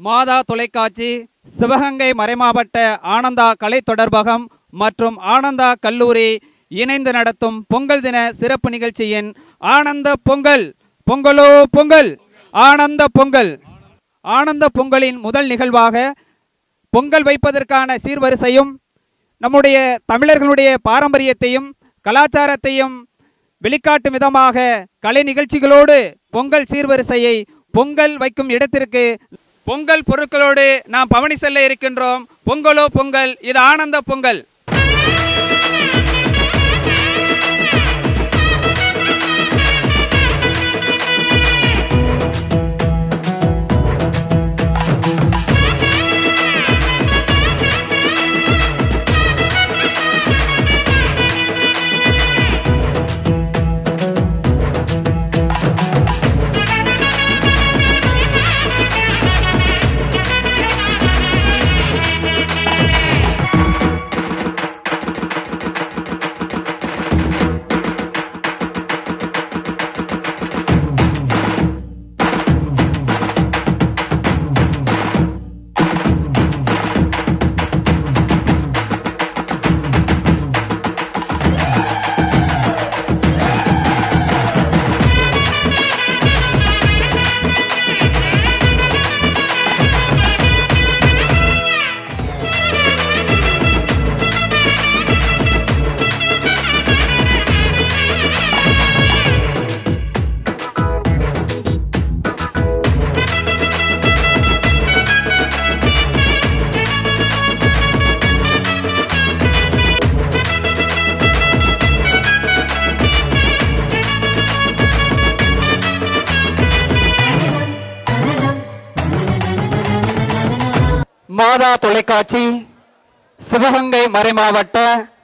மாதா தொலைக்காட்சி சிவகங்கை மறைமாவட்ட ஆனந்தா கலை தொடர்பகம் மற்றும் ஆனந்தா கல்லூரி இணைந்து நடத்தும் பொங்கல் தின சிறப்பு நிகழ்ச்சியின் ஆனந்த பொங்கல் பொங்கலோ பொங்கல் ஆனந்த பொங்கல் ஆனந்த பொங்கலின் முதல் நிகழ்வாக பொங்கல் வைப்பதற்கான சீர்வரிசையும் நம்முடைய தமிழர்களுடைய பாரம்பரியத்தையும் கலாச்சாரத்தையும் வெளிக்காட்டும் விதமாக கலை நிகழ்ச்சிகளோடு பொங்கல் சீர்வரிசையை பொங்கல் வைக்கும் இடத்திற்கு பொங்கல் பொருட்களோடு நாம் பவனி செல்ல இருக்கின்றோம் பொங்கலோ பொங்கல் இது ஆனந்த பொங்கல் மாதா தொலைக்காட்சி சிவகங்கை மறைமாவட்ட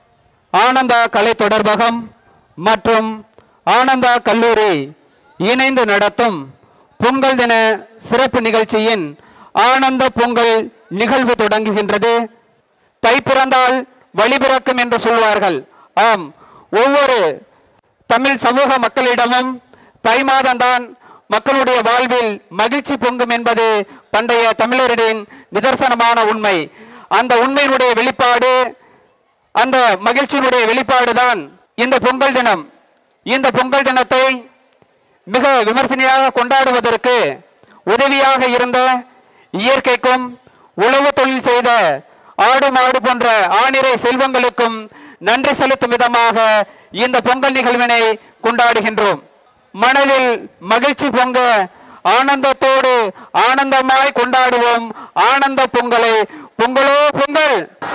ஆனந்தா கலை தொடர்பகம் மற்றும் ஆனந்தா கல்லூரி இணைந்து நடத்தும் பொங்கல் தின சிறப்பு நிகழ்ச்சியின் ஆனந்த பொங்கல் நிகழ்வு தொடங்குகின்றது தை பிறந்தால் வழி பிறக்கும் என்று சொல்வார்கள் ஆம் ஒவ்வொரு தமிழ் சமூக மக்களிடமும் தை மாதம்தான் மக்களுடைய வாழ்வில் மகிழ்ச்சி பொங்கும் என்பது பண்டைய தமிழரின் நிதர்சனமான உண்மை அந்த உண்மையினுடைய வெளிப்பாடு அந்த மகிழ்ச்சியினுடைய வெளிப்பாடுதான் இந்த பொங்கல் தினம் இந்த பொங்கல் தினத்தை மிக விமர்சனையாக கொண்டாடுவதற்கு உதவியாக இருந்த இயற்கைக்கும் உழவு தொழில் செய்த ஆடு மாடு போன்ற ஆணிரை செல்வங்களுக்கும் நன்றி செலுத்தும் விதமாக இந்த பொங்கல் நிகழ்வினை கொண்டாடுகின்றோம் மனதில் மகிழ்ச்சி பொங்க ஆனந்தத்தோடு ஆனந்தமாய் கொண்டாடுவோம் ஆனந்த பொங்கலை பொங்கலோ பொங்கல்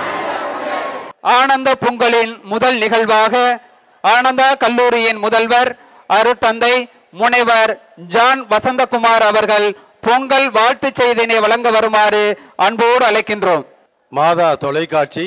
ஆனந்த பொங்கலின் முதல் நிகழ்வாக ஆனந்தா கல்லூரியின் முதல்வர் அருட்தந்தை முனைவர் ஜான் வசந்தகுமார் அவர்கள் பொங்கல் வாழ்த்துச் செய்தினை வழங்க வருமாறு அன்போடு அழைக்கின்றோம் மாதா தொலைக்காட்சி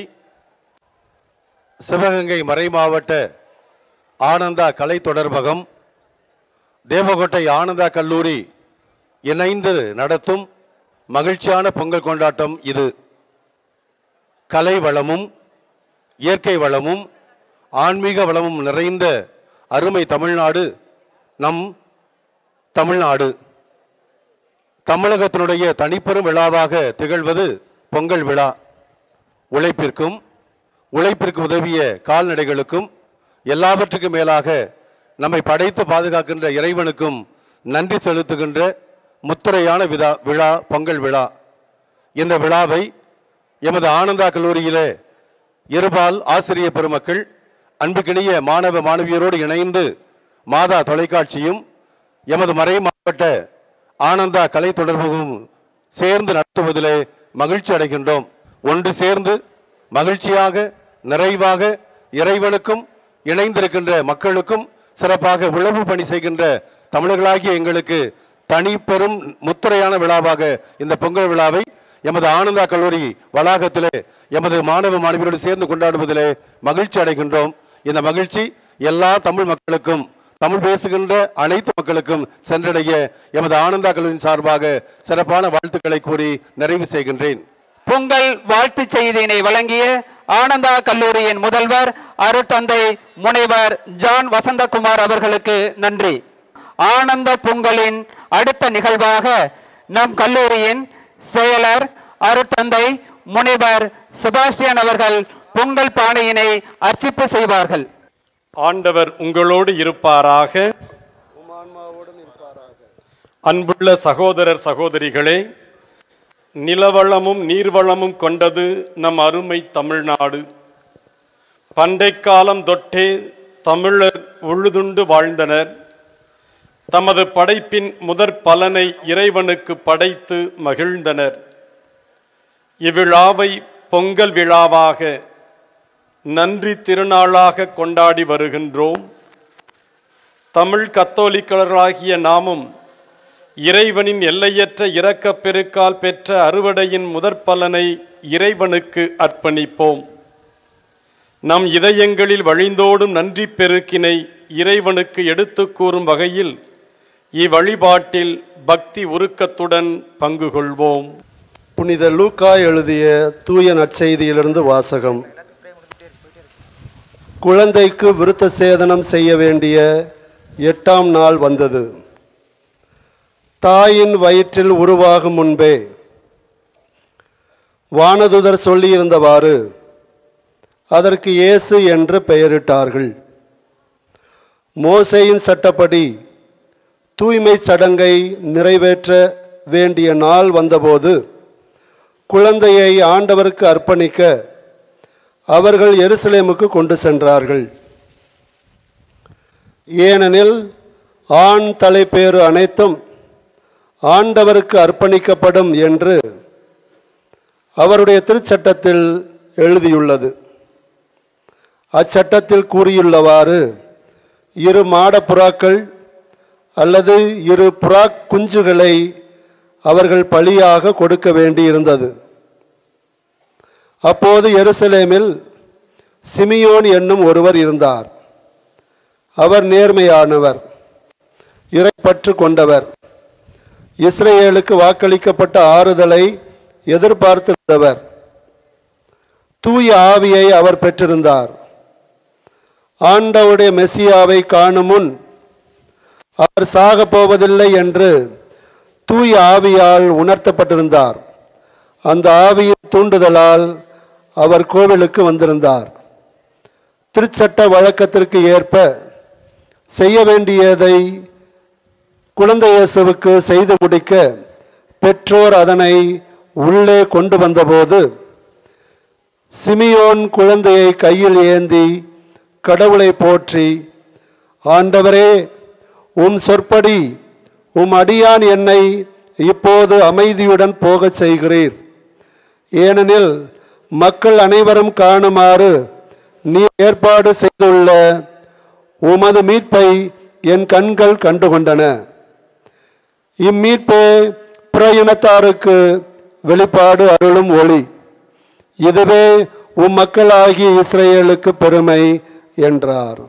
சிவகங்கை மறைமாவட்ட ஆனந்தா கலை தொடர்பகம் தேவகோட்டை ஆனந்தா கல்லூரி இணைந்து நடத்தும் மகிழ்ச்சியான பொங்கல் கொண்டாட்டம் இது கலை வளமும் இயற்கை வளமும் ஆன்மீக வளமும் நிறைந்த அருமை தமிழ்நாடு நம் தமிழ்நாடு தமிழகத்தினுடைய தனிப்பெரும் விழாவாக திகழ்வது பொங்கல் விழா உழைப்பிற்கும் உழைப்பிற்கு உதவிய கால்நடைகளுக்கும் எல்லாவற்றுக்கும் மேலாக நம்மை படைத்து பாதுகாக்கின்ற இறைவனுக்கும் நன்றி செலுத்துகின்ற முத்திரையான விழா விழா பொங்கல் விழா இந்த விழாவை எமது ஆனந்தா கல்லூரியிலே இருபால் ஆசிரிய பெருமக்கள் அன்புக்கினிய மாணவ மாணவியரோடு இணைந்து மாதா தொலைக்காட்சியும் எமது மறை மாவட்ட ஆனந்தா கலை தொடர்பும் சேர்ந்து நடத்துவதிலே மகிழ்ச்சி அடைகின்றோம் ஒன்று சேர்ந்து மகிழ்ச்சியாக நிறைவாக இறைவனுக்கும் இணைந்திருக்கின்ற மக்களுக்கும் சிறப்பாக உழவு பணி செய்கின்ற தமிழர்களாகிய எங்களுக்கு தனி பெரும் முத்திரையான விழாவாக இந்த பொங்கல் விழாவை எமது ஆனந்தா கல்லூரி வளாகத்திலே எமது மாணவ மாணவியரோடு சேர்ந்து கொண்டாடுவதிலே மகிழ்ச்சி அடைகின்றோம் இந்த மகிழ்ச்சி எல்லா தமிழ் மக்களுக்கும் தமிழ் பேசுகின்ற அனைத்து மக்களுக்கும் சென்றடைய எமது ஆனந்தா கல்லூரியின் சார்பாக சிறப்பான வாழ்த்துக்களை கூறி நிறைவு செய்கின்றேன் பொங்கல் வாழ்த்துச் செய்தியினை வழங்கிய ஆனந்தா கல்லூரியின் முதல்வர் அருட்தந்தை முனைவர் ஜான் வசந்தகுமார் அவர்களுக்கு நன்றி ஆனந்த பொங்கலின் அடுத்த நிகழ்வாக நம் கல்லூரியின் செயல் செயலர் அருட்தந்தை முனைவர் செபாஸ்டியன் அவர்கள் பொங்கல் பானையினை அர்ச்சிப்பு செய்வார்கள் ஆண்டவர் உங்களோடு இருப்பாராக அன்புள்ள சகோதரர் சகோதரிகளே நிலவளமும் நீர்வளமும் கொண்டது நம் அருமை தமிழ்நாடு பண்டை காலம் தொட்டே தமிழர் உழுதுண்டு வாழ்ந்தனர் தமது படைப்பின் முதற் பலனை இறைவனுக்கு படைத்து மகிழ்ந்தனர் இவ்விழாவை பொங்கல் விழாவாக நன்றி திருநாளாக கொண்டாடி வருகின்றோம் தமிழ் கத்தோலிக்கர்களாகிய நாமும் இறைவனின் எல்லையற்ற இரக்கப் பெருக்கால் பெற்ற அறுவடையின் முதற் பலனை இறைவனுக்கு அர்ப்பணிப்போம் நம் இதயங்களில் வழிந்தோடும் நன்றி பெருக்கினை இறைவனுக்கு எடுத்துக் கூறும் வகையில் இவ்வழிபாட்டில் பக்தி உருக்கத்துடன் பங்கு கொள்வோம் புனித லூக்கா எழுதிய தூய நற்செய்தியிலிருந்து வாசகம் குழந்தைக்கு விருத்த சேதனம் செய்ய வேண்டிய எட்டாம் நாள் வந்தது தாயின் வயிற்றில் உருவாகும் முன்பே வானதுதர் சொல்லியிருந்தவாறு அதற்கு இயேசு என்று பெயரிட்டார்கள் மோசேயின் சட்டப்படி தூய்மை சடங்கை நிறைவேற்ற வேண்டிய நாள் வந்தபோது குழந்தையை ஆண்டவருக்கு அர்ப்பணிக்க அவர்கள் எருசலேமுக்கு கொண்டு சென்றார்கள் ஏனெனில் ஆண் தலைப்பேறு அனைத்தும் ஆண்டவருக்கு அர்ப்பணிக்கப்படும் என்று அவருடைய திருச்சட்டத்தில் எழுதியுள்ளது அச்சட்டத்தில் கூறியுள்ளவாறு இரு மாடப்புறாக்கள் அல்லது இரு புறா குஞ்சுகளை அவர்கள் பலியாக கொடுக்க வேண்டியிருந்தது அப்போது எருசலேமில் சிமியோன் என்னும் ஒருவர் இருந்தார் அவர் நேர்மையானவர் இறைப்பற்று கொண்டவர் இஸ்ரேலுக்கு வாக்களிக்கப்பட்ட ஆறுதலை எதிர்பார்த்திருந்தவர் தூய ஆவியை அவர் பெற்றிருந்தார் ஆண்டவுடைய மெசியாவை காணும் முன் அவர் சாகப் போவதில்லை என்று தூய ஆவியால் உணர்த்தப்பட்டிருந்தார் அந்த ஆவியின் தூண்டுதலால் அவர் கோவிலுக்கு வந்திருந்தார் திருச்சட்ட வழக்கத்திற்கு ஏற்ப செய்ய வேண்டியதை குழந்தை இயேசுவுக்கு செய்து முடிக்க பெற்றோர் அதனை உள்ளே கொண்டு வந்தபோது சிமியோன் குழந்தையை கையில் ஏந்தி கடவுளை போற்றி ஆண்டவரே உம் சொற்படி உம் அடியான் என்னை இப்போது அமைதியுடன் போகச் செய்கிறீர் ஏனெனில் மக்கள் அனைவரும் காணுமாறு நீ ஏற்பாடு செய்துள்ள உமது மீட்பை என் கண்கள் கண்டுகொண்டன இம்மீட்பே பிற இனத்தாருக்கு வெளிப்பாடு அருளும் ஒளி இதுவே உம் மக்களாகிய இஸ்ரேலுக்கு பெருமை என்றார்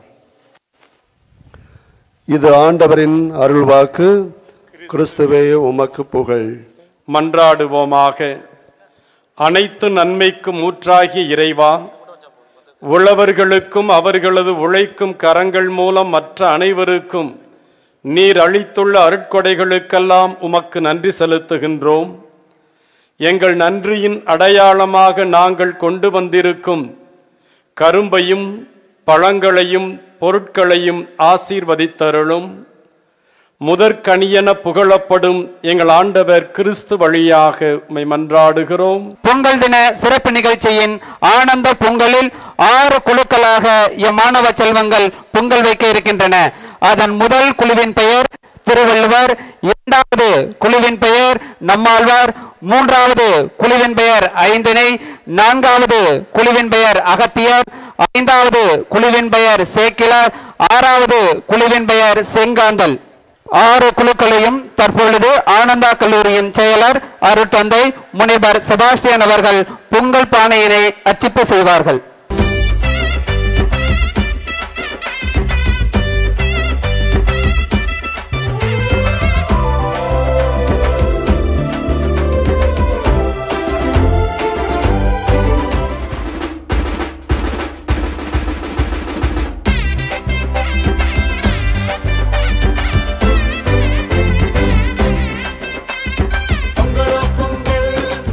இது ஆண்டவரின் அருள்வாக்கு கிறிஸ்துவே உமக்கு புகழ் மன்றாடுவோமாக அனைத்து நன்மைக்கும் ஊற்றாகிய இறைவா உழவர்களுக்கும் அவர்களது உழைக்கும் கரங்கள் மூலம் மற்ற அனைவருக்கும் நீர் அளித்துள்ள அருட்கொடைகளுக்கெல்லாம் உமக்கு நன்றி செலுத்துகின்றோம் எங்கள் நன்றியின் அடையாளமாக நாங்கள் கொண்டு வந்திருக்கும் கரும்பையும் பழங்களையும் பொருட்களையும் ஆசீர்வதித்தருளும் முதற்கனியென புகழப்படும் எங்கள் ஆண்டவர் கிறிஸ்து வழியாக உம்மை மன்றாடுகிறோம் பொங்கல் தின சிறப்பு நிகழ்ச்சியின் ஆனந்த பொங்கலில் ஆறு குழுக்களாக எம்மாணவ செல்வங்கள் பொங்கல் வைக்க இருக்கின்றன அதன் முதல் குழுவின் பெயர் திருவள்ளுவர் இரண்டாவது குழுவின் பெயர் நம்மாழ்வார் மூன்றாவது குழுவின் பெயர் ஐந்தினை நான்காவது குழுவின் பெயர் அகத்தியர் ஐந்தாவது குழுவின் பெயர் சேக்கிலார் ஆறாவது குழுவின் பெயர் செங்காந்தல் ஆறு குழுக்களையும் தற்பொழுது ஆனந்தா கல்லூரியின் செயலர் அருட்தந்தை முனைவர் செபாஸ்டியன் அவர்கள் பொங்கல் பானையினை அர்ச்சிப்பு செய்வார்கள் பொங்கலோ பொங்கல்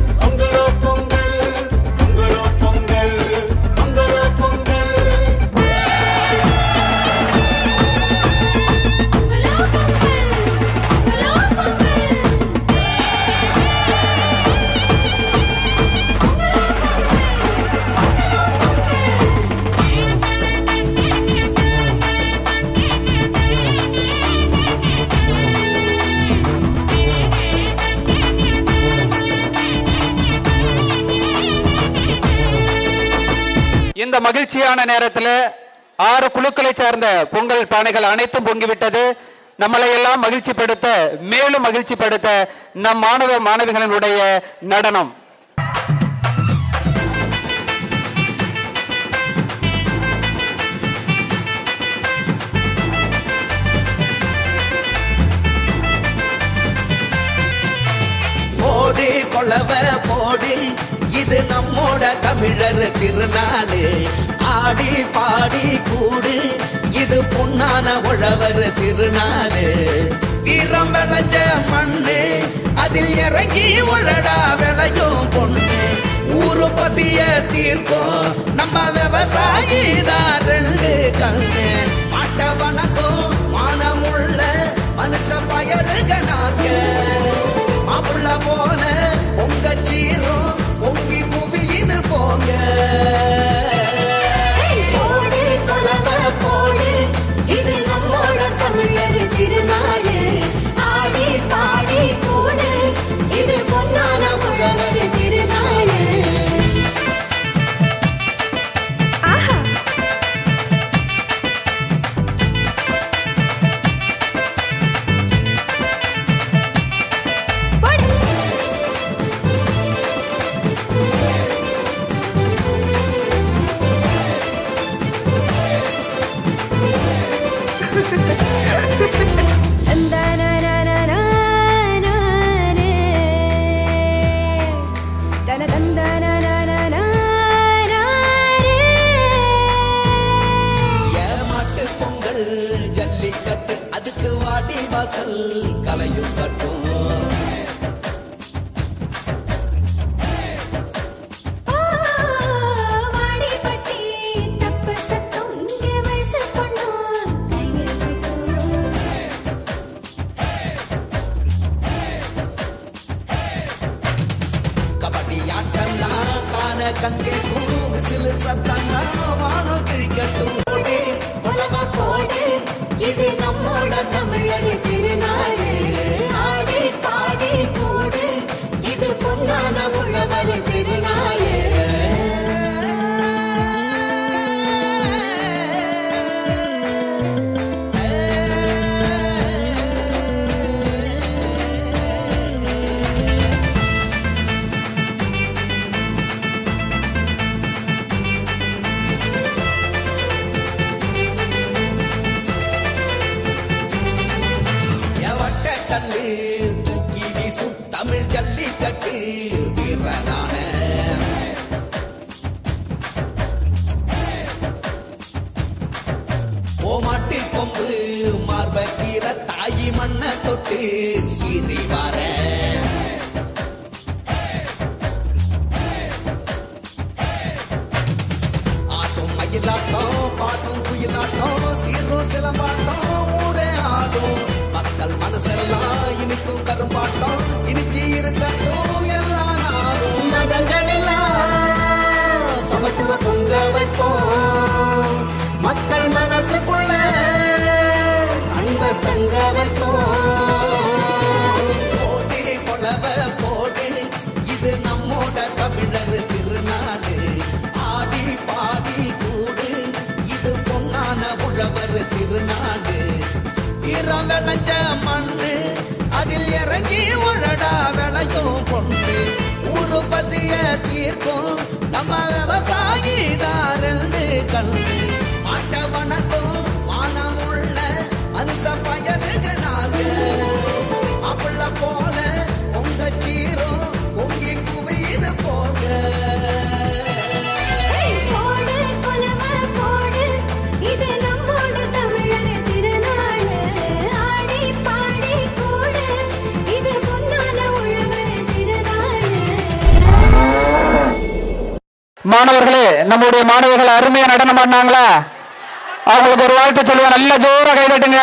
இந்த மகிழ்ச்சியான நேரத்தில் ஆறு குழுக்களை சார்ந்த பொங்கல் பானைகள் அனைத்தும் பொங்கிவிட்டது நம்மளை எல்லாம் மகிழ்ச்சிப்படுத்த மேலும் மகிழ்ச்சிப்படுத்த நம் மாணவ மாணவிகளினுடைய நடனம் போடு கொளவ போடு இது நம்மோட தமிழர் திருநாளு ஆடி பாடி கூடு இது பொன்னான உழவர் திருநாளு தீரம் விளைஞ்ச மண்ணு அதில் இறங்கி உழடா விளையும் பொண்ணு ஊரு பசிய தீர்க்கும் நம்ம விவசாயி தான் ரெண்டு கண்ணு மாட்ட வணக்கம் மானமுள்ள மனுஷ பயலுக நாங்க மாப்பிள்ள போல பொங்க சீரும் பொங்கி குவியுது போங்க போடு கொலவ போடு இது நம்மோட தமிழர் திருநாடு ஆடி பாடி கூடு இது பொன்னான உழவர் திருநாடு ஆஹா போடு ஏமாட்டு பொங்கல் ஜல்லிக்கட்டு அதுக்கு வாடி வாசல் கலையும் கட்டும் வாடிப்பட்டி தப்பு சத்தம் இங்கே வயசு பொண்ணு கையில் விட்டு கபடி ஆட்டம்னா கான கங்கே விசிலு சத்தம்னா வானம் கிழிக்கட்டும் போடு உலக போடு இது நம்மோட தமிழர் திருநாடு ஆடி பாடி கூடு இது பொன்னான உழவர் திருநாடு எவட்ட கல்லு தூக்கி வீசும் தமிழ் ஜல்லிக்கட்டு வீரனான ஓமாட்டி கொம்பு மார்ப கீர தாயி மண்ண தொட்டு சீறி வார ஆட்டும் மயிலாட்டம் பாட்டும் குயிலாட்டம் சீரும் சிலம்பாட்டம் ஊரே ஆடும் மக்கள் மனசெல்லாம் இனிக்கும் கரும்பாட்டம் இனிச்சு இருக்கட்டும் எல்லா நாளும் மதங்கள் எல்லாம் சமத்துவ பொங்க வைப்போம் மக்கள் மனசுக்குள்ள அன்ப தங்க வைப்போம் போடு கொலவ போடு இது நம்மோட தமிழர் திருநாடு ஆடி பாடி கூடு இது பொன்னான உழவர் திருநாடு ஈரம் விளைஞ்ச மண்ணு அதில் இறங்கி உழடா விளையும் பொண்ணு ஊரு பசிய தீர்க்கும் நம்ம விவசாயி தான் ரெண்டு கண்ணு மாட்ட வணக்கம் மானமுள்ள மனுஷ பயலுக்கு நாங்க அப்பள போல பொங்க சீரும் பொங்கி குவியுது போங்க போடு கொலவ போடு இது நம்மோட தமிழர் திருநாடு ஆடி பாடி கூடு இது பொன்னான உழவர் திருநாடு மாணவர்களே நம்முடைய மாணவர்கள் அருமையா நடனம் ஆடினாங்களா அவங்களுக்கு ஒரு வாழ்த்து சொல்லுவேன் நல்ல ஜோரா கைதட்டுங்க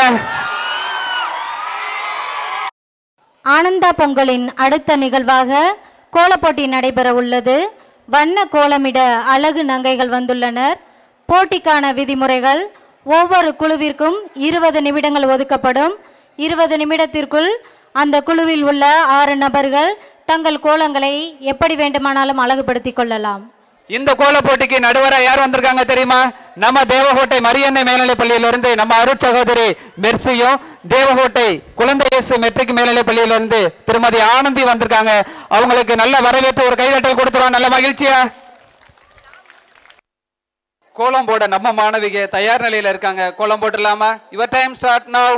ஆனந்தா பொங்கலின் அடுத்த நிகழ்வாக கோலப்போட்டி நடைபெற உள்ளது வண்ண கோலமிட அழகு நங்கைகள் வந்துள்ளனர் போட்டிக்கான விதிமுறைகள் ஒவ்வொரு குழுவிற்கும் இருபது நிமிடங்கள் ஒதுக்கப்படும் இருபது நிமிடத்திற்குள் அந்த குழுவில் உள்ள ஆறு நபர்கள் தங்கள் கோலங்களை எப்படி வேண்டுமானாலும் அழகுபடுத்திக் கொள்ளலாம் இந்த கோல போட்டிக்கு நடுவரா யார் வந்திருக்காங்க தெரியுமா நம்ம தேவகோட்டை மரியன்னை மேல்நிலைப் பள்ளியிலிருந்து நம்ம அருட் சகோதரி மெர்சியும் தேவகோட்டை குழந்தை இயேசு மெட்ரிக் மேல்நிலைப் பள்ளியிலிருந்து திருமதி ஆனந்தி வந்திருக்காங்க அவங்களுக்கு நல்ல வரவேற்பு ஒரு கைதட்டல் கொடுத்துருவோம் நல்ல மகிழ்ச்சியா கோலம் போட நம்ம மாணவிக தயார் நிலையில இருக்காங்க கோலம் போட்டுடலாமா யுவர் டைம் ஸ்டார்ட் நவ்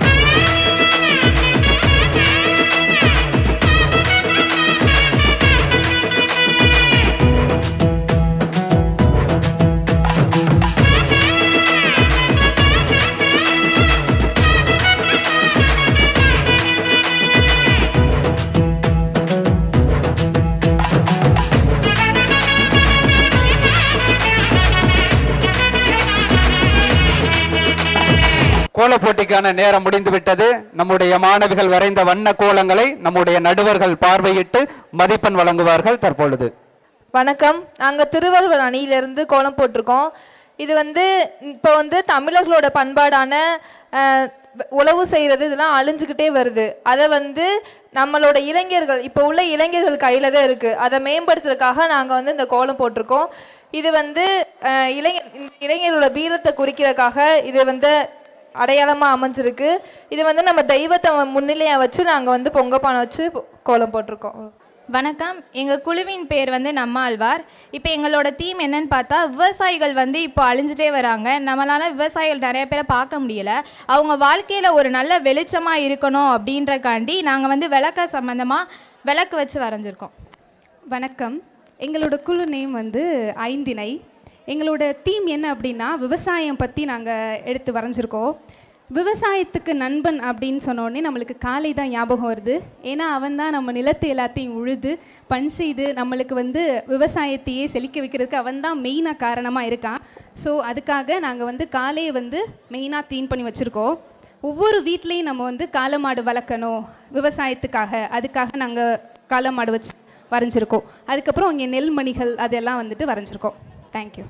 கோல போட்டிக்கான நேரம் முடிந்து விட்டது நம்முடைய மாணவிகள் வரைந்த வண்ண கோலங்களை நம்முடைய நடுவர்கள் பார்வையிட்டு மதிப்பெண் வழங்குவார்கள் தற்பொழுது வணக்கம் நாங்கள் திருவள்ளுவர் அணியிலிருந்து கோலம் போட்டிருக்கோம் இது வந்து இப்போ வந்து தமிழர்களோட பண்பாடான அஹ், உழவு செய்கிறது இதெல்லாம் அழிஞ்சுக்கிட்டே வருது அதை வந்து நம்மளோட இளைஞர்கள் இப்போ உள்ள இளைஞர்கள் கையில் தான் இருக்குது அதை மேம்படுத்துறதுக்காக நாங்கள் வந்து இந்த கோலம் போட்டிருக்கோம் இது வந்து அஹ், இளைஞர் இந்த இளைஞர்களோட வீரத்தை குறிக்கிறதுக்காக இது வந்து அடையாளமாக அமைஞ்சிருக்கு இது வந்து நம்ம தெய்வத்தை முன்னிலையாக வச்சு நாங்கள் வந்து பொங்கப்பானை வச்சு கோலம் போட்டிருக்கோம் வணக்கம் எங்கள் குழுவின் பேர் வந்து நம்மாழ்வார் இப்போ எங்களோட தீம் என்னன்னு பார்த்தா விவசாயிகள் வந்து இப்போ அழிஞ்சிட்டே வராங்க நம்மளால விவசாயிகள் நிறைய பேரை பார்க்க முடியல அவங்க வாழ்க்கையில் ஒரு நல்ல வெளிச்சமாக இருக்கணும் அப்படின்றக்காண்டி நாங்கள் வந்து விளக்க சம்மந்தமாக விளக்கு வச்சு வரைஞ்சிருக்கோம் வணக்கம் எங்களோட குழு நேம் வந்து ஐந்திணை எங்களோட தீம் என்ன அப்படின்னா விவசாயம் பற்றி நாங்கள் எடுத்து வரைஞ்சிருக்கோம் விவசாயத்துக்கு நண்பன் அப்படின்னு சொன்னோடனே நம்மளுக்கு காலை தான் ஞாபகம் வருது ஏன்னா அவன் தான் நம்ம நிலத்தை எல்லாத்தையும் உழுது பண் செய்து நம்மளுக்கு வந்து விவசாயத்தையே செழிக்க வைக்கிறதுக்கு அவன் தான் மெயினாக காரணமாக இருக்கான் ஸோ அதுக்காக நாங்கள் வந்து காலையை வந்து மெயினாக தீம் பண்ணி வச்சுருக்கோம் ஒவ்வொரு வீட்லேயும் நம்ம வந்து காளை மாடு வளர்க்கணும் விவசாயத்துக்காக அதுக்காக நாங்கள் காளை மாடு வச்சு வரைஞ்சிருக்கோம் அதுக்கப்புறம் இங்கே நெல்மணிகள் அதெல்லாம் வந்துட்டு வரைஞ்சிருக்கோம் தேங்க்யூ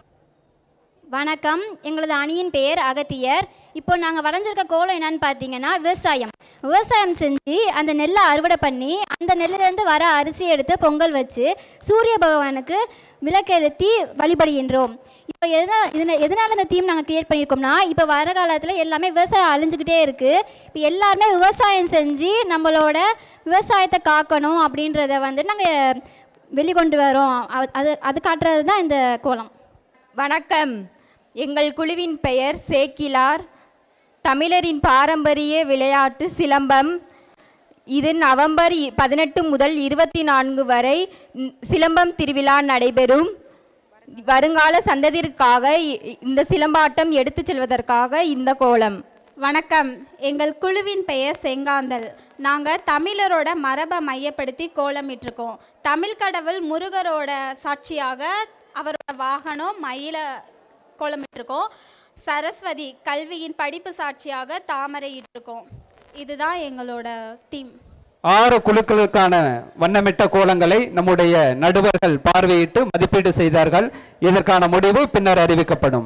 வணக்கம் எங்களது அணியின் பெயர் அகத்தியர் இப்போ நாங்கள் வரைஞ்சிருக்க கோலம் என்னன்னு பார்த்தீங்கன்னா விவசாயம் விவசாயம் செஞ்சு அந்த நெல்லை அறுவடை பண்ணி அந்த நெல்லிலேருந்து வர அரிசி எடுத்து பொங்கல் வச்சு சூரிய பகவானுக்கு விளக்கெழுத்தி வழிபடுகின்றோம் இப்போ எதனால் இதில் எதனால் இந்த தீம் நாங்கள் கிரியேட் பண்ணியிருக்கோம்னா இப்போ வர காலத்தில் எல்லாமே விவசாயம் அழிஞ்சுக்கிட்டே இருக்குது இப்போ எல்லாருமே விவசாயம் செஞ்சு நம்மளோட விவசாயத்தை காக்கணும் அப்படின்றத வந்து நாங்கள் வெளிக்கொண்டு வரோம் அது- அது அது காட்டுறது தான் இந்த கோலம் வணக்கம் எங்கள் குழுவின் பெயர் சேக்கிலார் தமிழரின் பாரம்பரிய விளையாட்டு சிலம்பம் இது நவம்பர் இ- பதினெட்டு முதல் இருபத்தி நான்கு வரை ம், சிலம்பம் திருவிழா நடைபெறும் வருங்கால சந்ததிற்காக இ- இந்த சிலம்பாட்டம் எடுத்துச் செல்வதற்காக இந்த கோலம் வணக்கம் எங்கள் குழுவின் பெயர் செங்காந்தல் நாங்கள் தமிழரோட மரபை மையப்படுத்தி கோலமிட்டிருக்கோம் தமிழ் கடவுள் முருகரோட சாட்சியாக அவரோட வாகனம் மயில கோலமிட்டிருக்கோம் சரஸ்வதி கல்வியின் படிப்பு சாட்சியாக தாமரையிட்டிருக்கோம் இதுதான் எங்களோட தீம் ஆறு குழுக்களுக்கான வண்ணமிட்ட கோலங்களை நம்முடைய நடுவர்கள் பார்வையிட்டு மதிப்பீடு செய்தார்கள் இதற்கான முடிவு பின்னர் அறிவிக்கப்படும்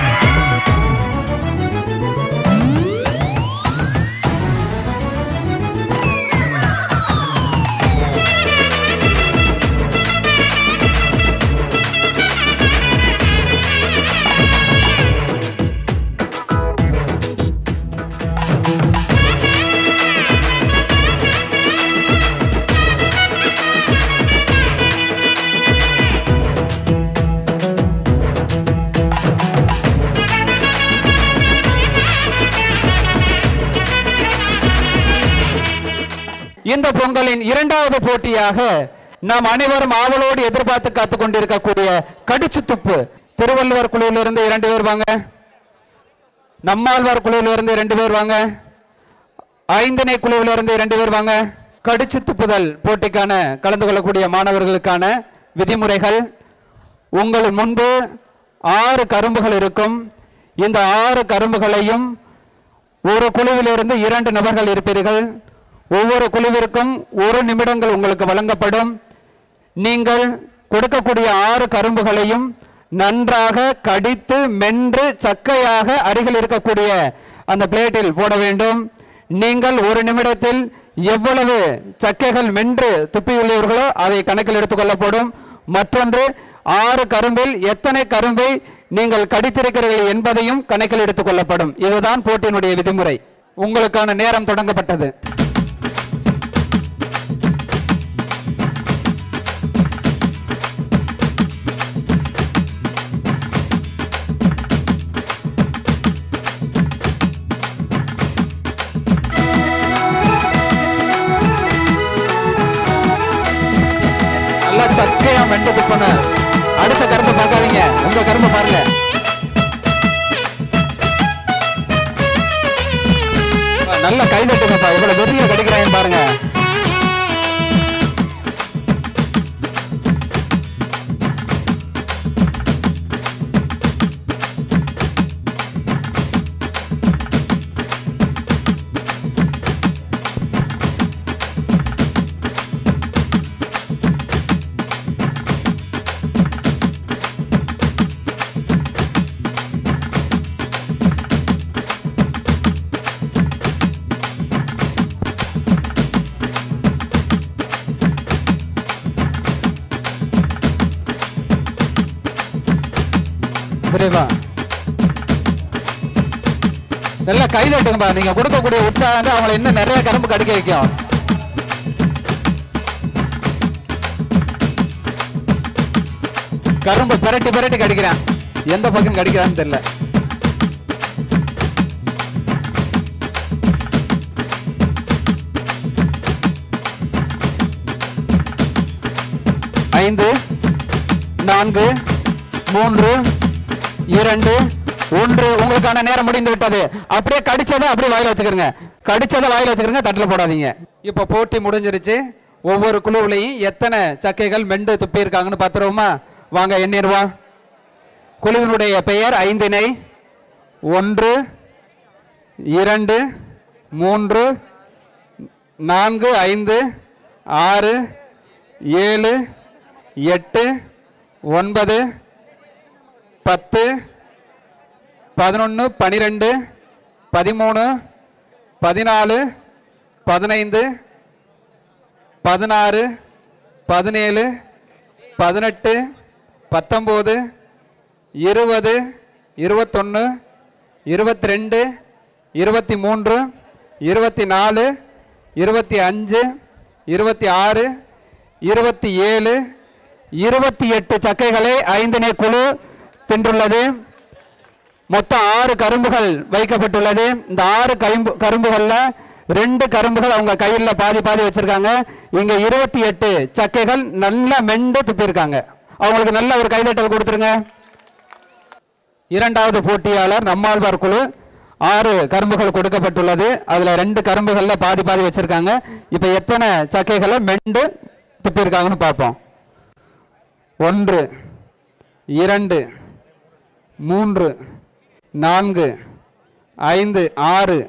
இந்த பொங்கலின் இரண்டாவது போட்டியாக நாம் அனைவரும் ஆவலோடு எதிர்பார்த்து காத்து கொண்டிருக்கக்கூடிய கடிச்சு துப்பு திருவள்ளுவர் குழுவிலிருந்து இரண்டு பேர் வாங்க நம்மாழ்வார் குழுவிலிருந்து இரண்டு பேர் வாங்க ஐந்திணை குழுவிலிருந்து இரண்டு பேர் வாங்க கடிச்சு துப்புதல் போட்டிக்கான கலந்து கொள்ளக்கூடிய மாணவர்களுக்கான விதிமுறைகள் உங்கள் முன்பு ஆறு கரும்புகள் இருக்கும் இந்த ஆறு கரும்புகளையும் ஒரு குழுவிலிருந்து இரண்டு நபர்கள் இருப்பீர்கள் ஒவ்வொரு குழுவிற்கும் ஒரு நிமிடங்கள் உங்களுக்கு வழங்கப்படும் நீங்கள் கொடுக்கக்கூடிய ஆறு கரும்புகளையும் நன்றாக கடித்து மென்று சக்கையாக அருகில் இருக்கக்கூடிய அந்த பிளேட்டில் போட வேண்டும் நீங்கள் ஒரு நிமிடத்தில் எவ்வளவு சக்கைகள் மென்று துப்பியுள்ளீர்களோ அதை கணக்கில் எடுத்துக்கொள்ளப்படும் மற்றொன்று ஆறு கரும்பில் எத்தனை கரும்பை நீங்கள் கடித்திருக்கிறீர்கள் என்பதையும் கணக்கில் எடுத்துக் கொள்ளப்படும் இதுதான் போட்டியினுடைய விதிமுறை உங்களுக்கான நேரம் தொடங்கப்பட்டது நல்லா சக்கையா மெண்டு துப்பன அடுத்த கரும்பு பார்க்காதீங்க உங்க கரும்பு பாருங்க நல்ல கை தட்டுங்கப்பா இவ்வளவு வெறிய கடிக்கிறாங்க பாருங்க விரைவா நல்லா கை தட்டுங்கப்பா நீங்க கொடுக்கக்கூடிய உற்சாகம் தான் அவங்களை இன்னும் நிறைய கரும்பு கடிக்க வைக்கும் கரும்பு பிரட்டி பிரட்டி கடிக்கிறான் எந்த பக்கம் கடிக்கிறான்னு தெரியல ஐந்து நான்கு மூன்று இரண்டு ஒன்று உங்களுக்கான நேரம் முடிந்து விட்டது அப்படியே கடிச்சதை அப்படியே வாயில வச்சுக்கிறங்க கடிச்சதை வாயில வச்சுக்கிறங்க தட்டில் போடாதீங்க இப்போ போட்டி முடிஞ்சிருச்சு ஒவ்வொரு குழுவுலையும் எத்தனை சக்கைகள் மெண்டு துப்பி இருக்காங்கன்னு பார்த்துருவோமா வாங்க எண்ணிடுவா குழுவினுடைய பெயர் ஐந்தினை ஒன்று இரண்டு மூன்று நான்கு ஐந்து ஆறு ஏழு எட்டு ஒன்பது பத்து பதினொன்று பனிரெண்டு பதிமூணு பதினாலு பதினைந்து பதினாறு பதினேழு பதினெட்டு பத்தொம்போது இருபது இருபத்தொன்று இருபத்தி ரெண்டு இருபத்தி மூன்று இருபத்தி நாலு இருபத்தி அஞ்சு இருபத்தி ஆறு இருபத்தி ஏழு இருபத்தி எட்டு சக்கைகளை ஐந்தினை குழு தின்றுள்ளது மொத்தம் ஆறு கரும்புகள் வைக்கப்பட்டுள்ளது இந்த ஆறு கரும்பு கரும்புகள்ல ரெண்டு கரும்புகள் அவங்க கையில பாதி பாதி வச்சிருக்காங்க இங்க இருபத்தி எட்டு சக்கைகள் நல்லா மெண்டு துப்பியிருக்காங்க அவங்களுக்கு நல்ல ஒரு கைதட்டல் கொடுத்துருங்க இரண்டாவது போட்டியாளர் நம்மாழ்வார் குழு ஆறு கரும்புகள் கொடுக்கப்பட்டுள்ளது அதுல ரெண்டு கரும்புகள்ல பாதி பாதி வச்சிருக்காங்க இப்ப எத்தனை சக்கைகளை மெண்டு துப்பியிருக்காங்கன்னு பார்ப்போம் ஒன்று இரண்டு மூன்று நான்கு ஐந்து ஆறு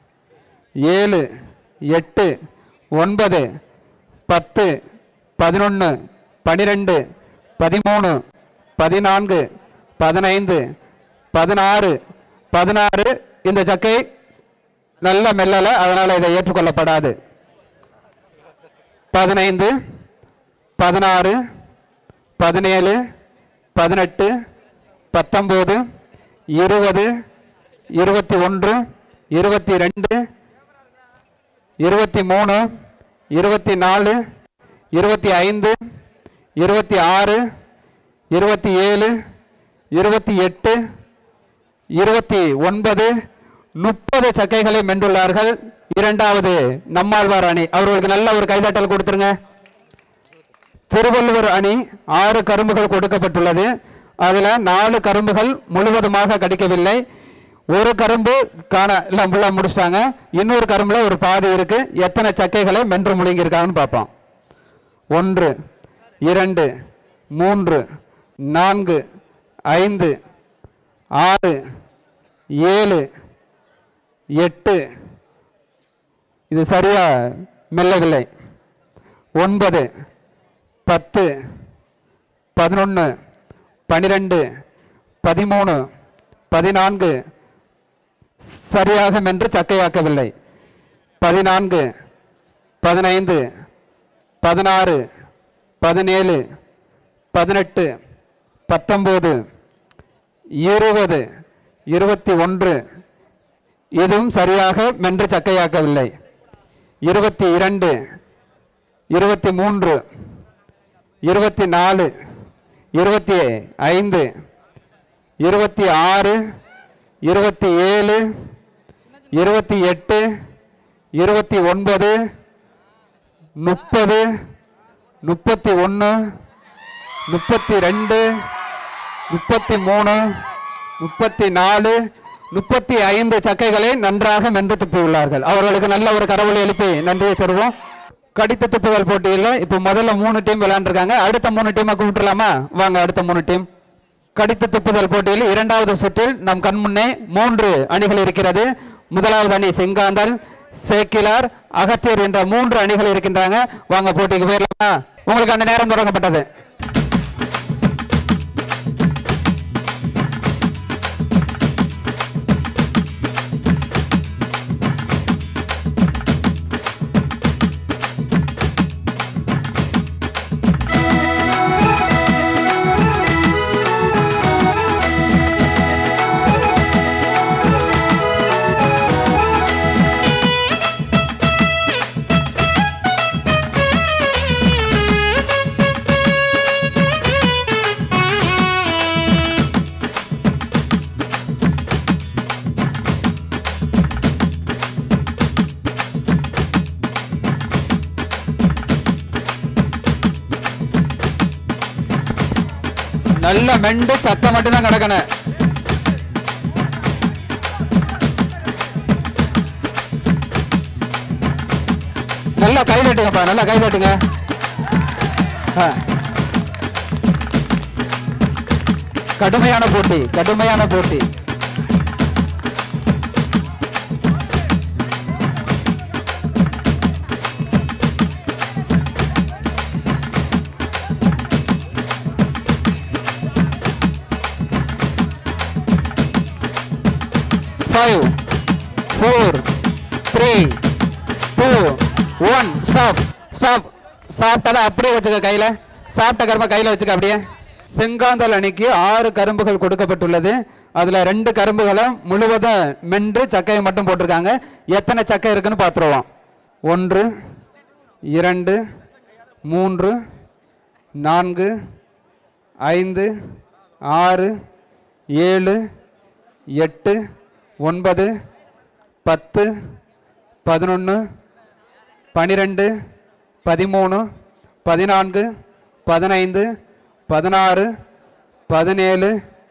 ஏழு எட்டு ஒன்பது பத்து பதினொன்று பனிரெண்டு பதிமூணு பதினான்கு பதினைந்து பதினாறு பதினாறு இந்த சக்கை நல்ல மெல்லல அதனால இதை ஏற்றுக்கொள்ளப்படாது பதினைந்து பதினாறு பதினேழு பதினெட்டு பத்தொம்போது இருபது இருபத்தி ஒன்று இருபத்தி ரெண்டு இருபத்தி மூணு இருபத்தி நாலு இருபத்தி ஐந்து இருபத்தி ஆறு இருபத்தி ஏழு இருபத்தி எட்டு இருபத்தி ஒன்பது முப்பது சக்கைகளை மென்றுள்ளார்கள் இரண்டாவது நம்மாழ்வார் அணி அவர்களுக்கு நல்ல ஒரு கைதட்டல் கொடுத்துருங்க திருவள்ளுவர் அணி ஆறு கரும்புகள் கொடுக்கப்பட்டுள்ளது அதுல நாலு கரும்புகள் முழுவதுமாக கடிக்கவில்லை ஒரு கரும்பு காண எல்லாம் ஃபுல்லாக முடிச்சிட்டாங்க இன்னொரு கரும்புல ஒரு பாதி இருக்கு எத்தனை சக்கைகளை மென்று முழுங்கியிருக்காங்கன்னு பார்ப்போம் ஒன்று இரண்டு மூன்று நான்கு ஐந்து ஆறு ஏழு எட்டு இது சரியா மெல்லவில்லை ஒன்பது பத்து பதினொன்று பனிரெண்டு பதிமூணு பதினான்கு சரியாக மென்று சக்கையாக்கவில்லை பதினான்கு பதினைந்து பதினாறு பதினேழு பதினெட்டு பத்தொம்போது இருபது இருபத்தி ஒன்று இதுவும் சரியாக மென்று சக்கையாக்கவில்லை இருபத்தி இரண்டு இருபத்தி மூன்று இருபத்தி நாலு இருபத்தி ஐந்து இருபத்தி ஆறு இருபத்தி ஏழு இருபத்தி எட்டு இருபத்தி ஒன்பது முப்பது முப்பத்தி ஒன்று முப்பத்தி ரெண்டு முப்பத்தி மூணு முப்பத்தி நாலு முப்பத்தி ஐந்து சக்கைகளை நன்றாக மென்று துப்பியுள்ளார்கள் அவர்களுக்கு நல்ல ஒரு கரவொலி எழுப்பி நன்றியை தருவோம் கடித்து துப்புதல் போட்டியில் இப்போ முதல்ல மூணு டீம் விளையாண்டுருக்காங்க அடுத்த மூணு டீமை கூப்பிட்டுலாமா வாங்க அடுத்த மூணு டீம் கடித்து துப்புதல் போட்டியில் இரண்டாவது சுற்றில் நம் கண் முன்னே மூன்று அணிகள் இருக்கிறது முதலாவது அணி செங்காந்தல் சேக்கிலார் அகத்தியர் என்ற மூன்று அணிகள் இருக்கின்றாங்க வாங்க போட்டிக்கு போயிடலாமா உங்களுக்கு அந்த நேரம் தொடங்கப்பட்டது நல்ல மெண்டு சக்கை மட்டும்தான் கிடக்கணும் நல்லா கை தட்டுங்கப்பா நல்லா கை தட்டுங்க ஆ. கடுமையான போட்டி கடுமையான போட்டி five four three two one stop stop சாப்பிட்டதை அப்படியே வச்சுக்க கையில் சாப்பிட்ட கரும்பை கையில் வச்சுக்க அப்படியே செங்காந்தல் அணிக்கு ஆறு கரும்புகள் கொடுக்கப்பட்டுள்ளது அதில் ரெண்டு கரும்புகளை முழுவதும் மென்று சக்கையை மட்டும் போட்டிருக்காங்க எத்தனை சக்கை இருக்குன்னு பார்த்துருவோம் ஒன்று இரண்டு மூன்று நான்கு ஐந்து ஆறு ஏழு எட்டு ஒன்பது பத்து பதினொன்று பனிரெண்டு பதிமூணு பதினான்கு பதினைந்து பதினாறு பதினேழு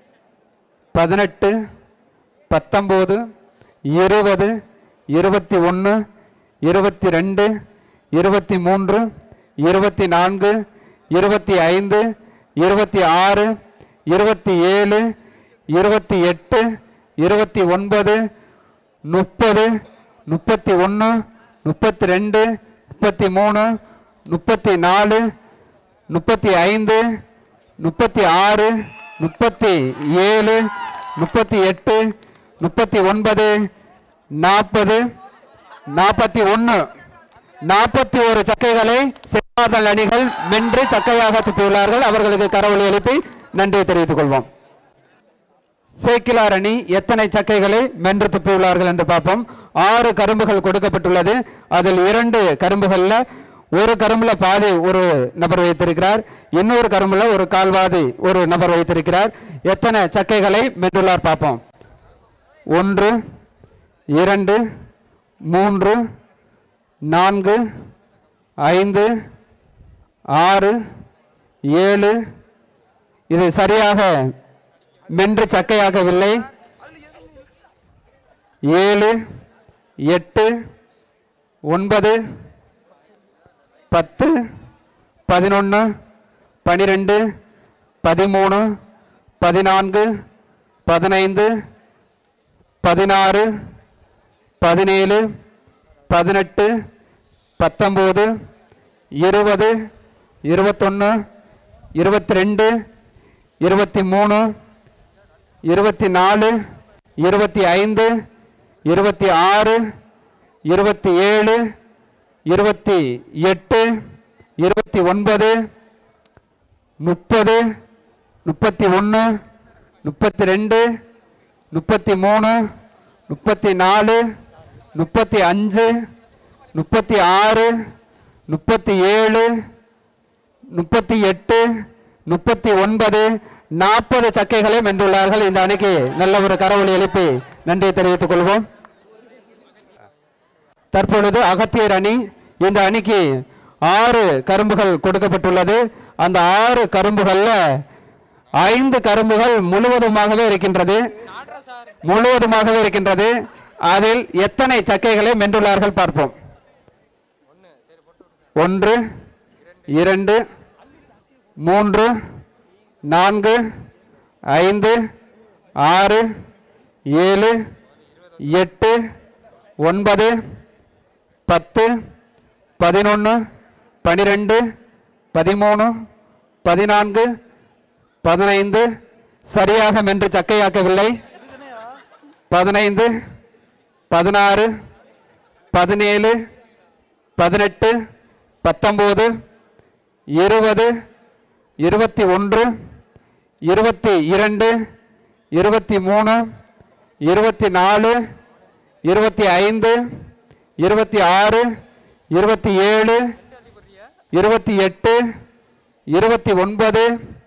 பதினெட்டு பத்தொம்போது இருபது இருபத்தி ஒன்று இருபத்தி ரெண்டு இருபத்தி மூன்று இருபத்தி நான்கு இருபத்தி ஐந்து இருபத்தி ஆறு இருபத்தி ஏழு இருபத்தி எட்டு இருபத்தி ஒன்பது முப்பது முப்பத்தி ஒன்று முப்பத்தி ரெண்டு முப்பத்தி மூணு முப்பத்தி நாலு முப்பத்தி ஐந்து முப்பத்தி ஆறு முப்பத்தி ஏழு முப்பத்தி எட்டு முப்பத்தி ஒன்பது நாற்பது நாற்பத்தி ஒன்று நாற்பத்தி ஒரு சக்கைகளை செவ்வாதல் அணிகள் மென்று சக்கையாக துப்பியுள்ளார்கள் அவர்களுக்கு கரவொலி எழுப்பி நன்றியை தெரிவித்துக் கொள்வோம் சேக்கிலார் அணி எத்தனை சக்கைகளை மென்று துப்பியுள்ளார்கள் என்று பார்ப்போம் ஆறு கரும்புகள் கொடுக்கப்பட்டுள்ளது அதில் இரண்டு கரும்புகள்ல ஒரு கரும்புல பாதி ஒரு நபர் வைத்திருக்கிறார் இன்னொரு கரும்புல ஒரு கால்வாதி ஒரு நபர் வைத்திருக்கிறார் எத்தனை சக்கைகளை மென்றுள்ளார் பார்ப்போம் ஒன்று இரண்டு மூன்று நான்கு ஐந்து ஆறு ஏழு இது சரியாக மென்று சக்கையாகவில்லை ஏழு எட்டு ஒன்பது பத்து பதினொன்று பனிரெண்டு பதிமூணு பதினான்கு பதினைந்து பதினாறு பதினேழு பதினெட்டு பத்தொம்போது இருபது இருபத்தொன்று இருபத்தி ரெண்டு இருபத்தி மூணு இருபத்தி நாலு இருபத்தி ஐந்து இருபத்தி ஆறு இருபத்தி ஏழு இருபத்தி எட்டு இருபத்தி ஒன்பது முப்பது முப்பத்தி ஒன்று முப்பத்தி ரெண்டு முப்பத்தி மூணு முப்பத்தி நாலு முப்பத்தி அஞ்சு முப்பத்தி ஆறு முப்பத்தி ஏழு முப்பத்தி எட்டு முப்பத்தி ஒன்பது நாற்பது சக்கைகளை வென்றுள்ளார்கள் இந்த அணிக்கு நல்ல ஒரு கரவொலி எழுப்பி நன்றியை தெரிவித்துக் கொள்வோம் தற்பொழுது அகத்தியர் அணி இந்த அணிக்கு ஆறு கரும்புகள் கொடுக்கப்பட்டுள்ளது அந்த ஆறு கரும்புகள்ல ஐந்து கரும்புகள் முழுவதுமாகவே இருக்கின்றது முழுவதுமாகவே இருக்கின்றது அதில் எத்தனை சக்கைகளை வென்றுள்ளார்கள் பார்ப்போம் ஒன்று இரண்டு மூன்று நான்கு ஐந்து ஆறு ஏழு எட்டு ஒன்பது பத்து பதினொன்று பனிரெண்டு பதிமூணு பதினான்கு பதினைந்து சரியாக மென்று சக்கையாக்கவில்லை பதினைந்து பதினாறு பதினேழு பதினெட்டு பத்தொம்போது இருபது இருபத்தி ஒன்று இருபத்தி இரண்டு இருபத்தி மூணு இருபத்தி நாலு இருபத்தி ஐந்து இருபத்தி ஆறு இருபத்தி ஏழு இருபத்தி எட்டு இருபத்தி ஒன்பது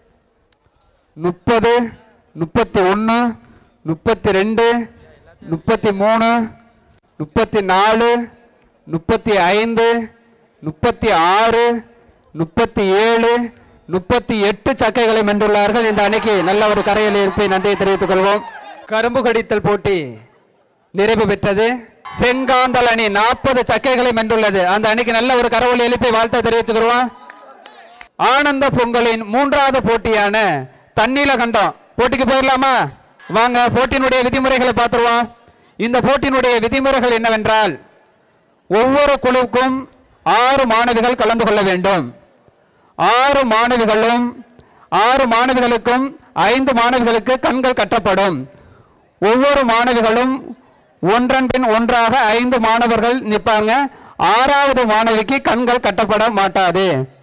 முப்பது முப்பத்தி ஒன்று முப்பத்தி ரெண்டு முப்பத்தி மூணு முப்பத்தி நாலு முப்பத்தி ஐந்து முப்பத்தி ஆறு முப்பத்தி ஏழு முப்பத்தி எட்டு சக்கைகளை வென்றுள்ளார்கள் இந்த அணிக்கு நல்ல ஒரு கரையில் இருப்பை நன்றியை தெரிவித்துக் கொள்வோம் கரும்பு கடித்தல் போட்டி நிறைவு பெற்றது செங்காந்தல் அணி நாற்பது சக்கைகளை வென்றுள்ளது அந்த அணிக்கு நல்ல ஒரு கரவொலி எழுப்பி வாழ்த்தை தெரிவித்துக்கிறோம் ஆனந்த பொங்கலின் மூன்றாவது போட்டியான தண்ணீல கண்டம் போட்டிக்கு போயிடலாமா வாங்க போட்டியினுடைய விதிமுறைகளை பார்த்துருவோம் இந்த போட்டியினுடைய விதிமுறைகள் என்னவென்றால் ஒவ்வொரு குழுவுக்கும் ஆறு மாணவிகள் கலந்து கொள்ள வேண்டும் ஆறு மாணவிகளும் ஆறு மாணவிகளுக்கும் ஐந்து மாணவிகளுக்கு கண்கள் கட்டப்படும் ஒவ்வொரு மாணவிகளும் ஒன்றன் பின் ஒன்றாக ஐந்து மாணவர்கள் நிற்பாங்க ஆறாவது மாணவிக்கு கண்கள் கட்டப்பட மாட்டாது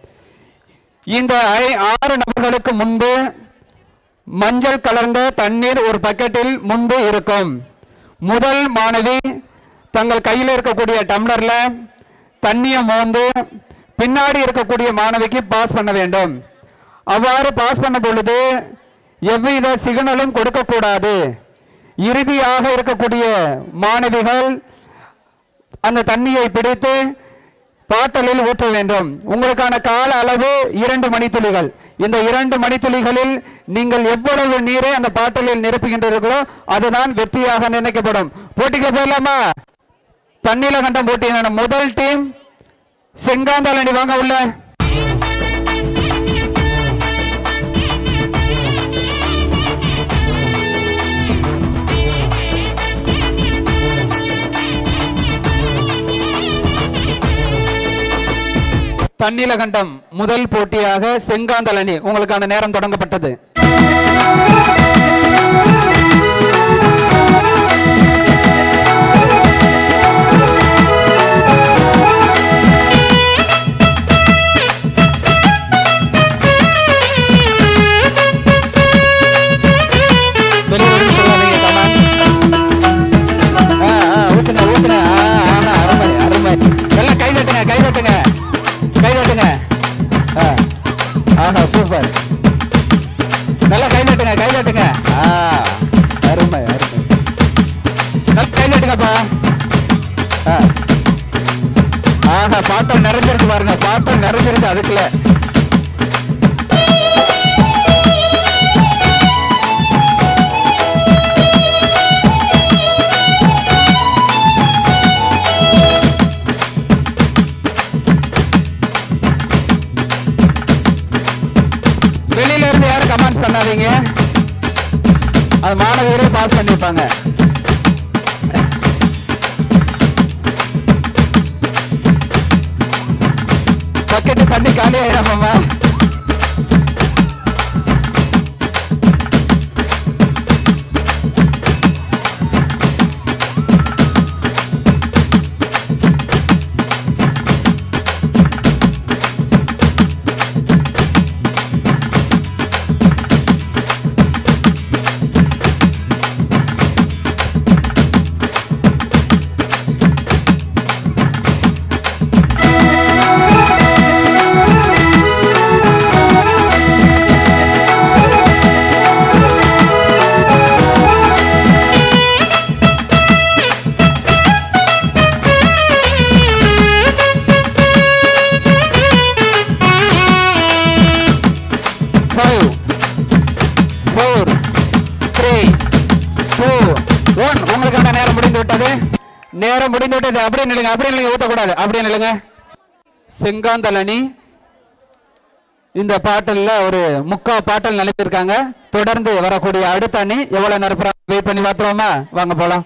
இந்த ஐ- ஆறு நபர்களுக்கு முன்பு மஞ்சள் கலர்ந்த தண்ணீர் ஒரு பக்கெட்டில் முன்பு இருக்கும் முதல் மாணவி தங்கள் கையில் இருக்கக்கூடிய டம்ளர்ல தண்ணியை மோந்து பின்னாடி இருக்கக்கூடிய மாணவிக்கு பாஸ் பண்ண வேண்டும் அவ்வாறு பாஸ் பண்ண பொழுது எவ்வித சிக்னலும் கொடுக்கக்கூடாது இறுதியாக இருக்கக்கூடிய மாணவிகள் அந்த தண்ணியை பிடித்து பாட்டலில் ஊற்ற வேண்டும் உங்களுக்கான கால அளவு இரண்டு மணித்துளிகள் இந்த இரண்டு மணித்துளிகளில் நீங்கள் எவ்வளவு நீரை அந்த பாட்டலில் நிரப்புகின்றீர்களோ அதுதான் வெற்றியாக நினைக்கப்படும் போட்டிக்கு போயிடலாமா தண்ணீல கண்டம் போட்டி முதல் டீம் செங்காந்தால் அணி வாங்க உள்ள தண்ணீலகண்டம் முதல் போட்டியாக செங்காந்தல் அணி உங்களுக்கான நேரம் தொடங்கப்பட்டது வெளியில இருந்து சொல்லாதீங்க, கமான். ஆ, ஆ, ஊத்துங்க, ஊத்துங்க. ஆ, ஆமா, அருமை, அருமை. எல்லாம் கை தட்டுங்க, கை தட்டுங்க. கை தட்டுங்க. ஆ. ஆஹா, சூப்பர் நல்லா கை தட்டுங்க கை தட்டுங்க ஆ, அருமை அருமை நல்லா கை தட்டுங்கப்பா ஆ. ஆஹா பாட்டம் நிறைஞ்சிருக்கு பாருங்க பாட்டம் நிறைஞ்சிருக்கு அதுக்குள்ள வெளியில இருந்து யாரும் கமெண்ட்ஸ் பண்ணாதீங்க அது மாணவர்களே பாஸ் பண்ணிருப்பாங்க பக்கெட்டு தண்ணி காலி ஆயிடாமம்மா five four three two one உங்களுக்கான நேரம் முடிந்து விட்டது நேரம் முடிந்து விட்டது அப்படியே நில்லுங்க அப்படியே நில்லுங்க ஊத்தக்கூடாது அப்படியே நில்லுங்க செங்காந்தல் அணி இந்த பாட்டல்ல ஒரு முக்கா பாட்டல் நிலைத்திருக்காங்க தொடர்ந்து வரக்கூடிய அடுத்த அணி எவ்வளவு நேரம் வெயிட் பண்ணி பார்த்துருவோமா வாங்க போலாம்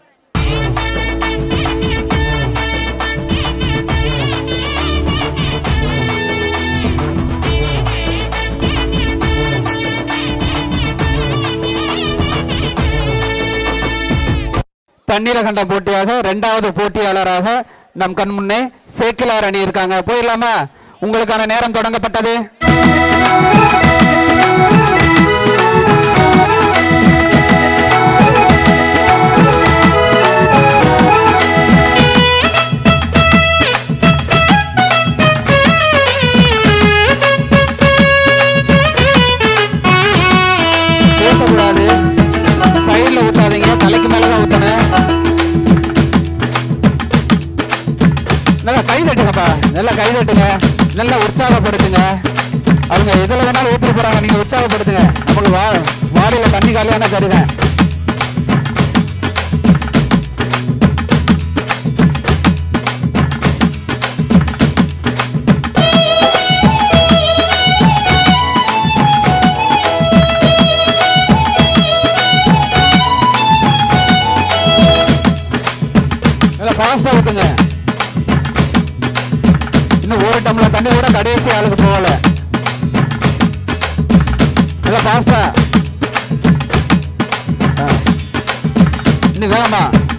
தண்ணீர கண்ட போட்டியாக இரண்டாவது போட்டியாளராக நம் கண் முன்னே சேக்கிலார் அணி இருக்காங்க போயிடலாமா உங்களுக்கான நேரம் தொடங்கப்பட்டது பேசக்கூடாது சைடுல ஊத்தாதீங்க தலைக்கு மேலதான் ஊத்தணும் நல்லா கை தட்டுங்கப்பா நல்லா கை தட்டுங்க நல்லா உற்சாகப்படுத்துங்க அவங்க எதுல வேணாலும் ஊற்றி போறாங்க நீங்க உற்சாகப்படுத்துங்க நமக்கு வா வாடியில தண்ணி காலியான தருங்க நல்லா ஃபாஸ்டா ஊத்துங்க இன்னும் ஒரு டம்ளர் தண்ணி கூட கடைசி ஆளுக்கு போகல நல்லா ஃபாஸ்டா இன்னும் வேகமா